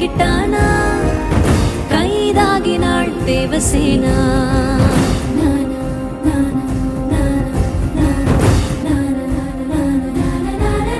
நெருங்கிட்டானா கைதாகினாள் தேவசேனா நானா, நானா, நானா, நானா, நானா, நானா, நானா,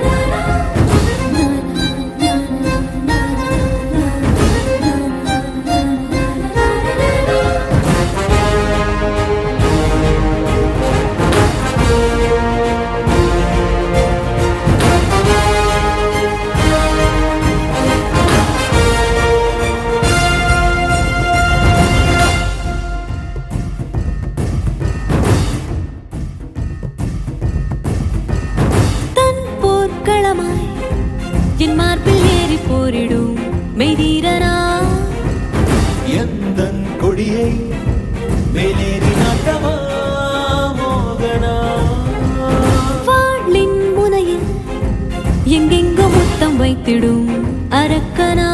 தன் போர்க்களமாய் என் மார்பில் ஏறி போரிடும் மெய்தீரனா எந்தன் கொடியை மேலேறி நாட்டவா மோகனா வாளின் முனையில் எங்கெங்கோ முத்தம் வைத்திடும் அரக்கனா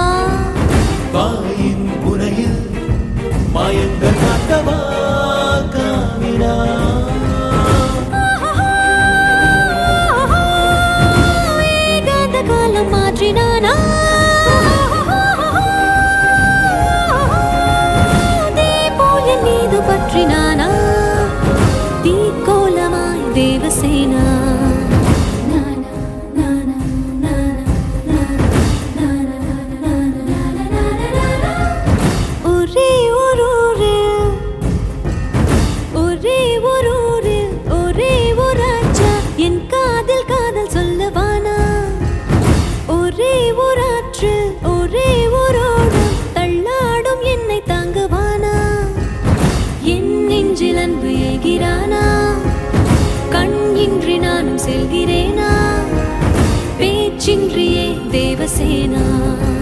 வாயின் புனையில் மாயங்கள் நாட்டவா காமினா ஏகாந்த காலம் மாற்றினானா தீபோல் என் மீது பற்றினானா தீக்கோலமாய் தேவசேனா நானா, நானா, நானா, நானா, நானா, நானா, நானா, நானா. ஒரே ஒரு ஊரில் ஒரே ஒரு ஊரில் ஒரே ஒரு ஆச்சா என் காதில் காதல் சொல்லவானா ஒரே ஒரு ஆற்றில் ஒரே ஒரு ஓடம் தள்ளாடும் என்னை தாங்குவானா என் நெஞ்சில் அன்பு ஏகிறானா கண் இன்றி நானும் செல்கிறேனா பேச்சின்றியே தேவசேனா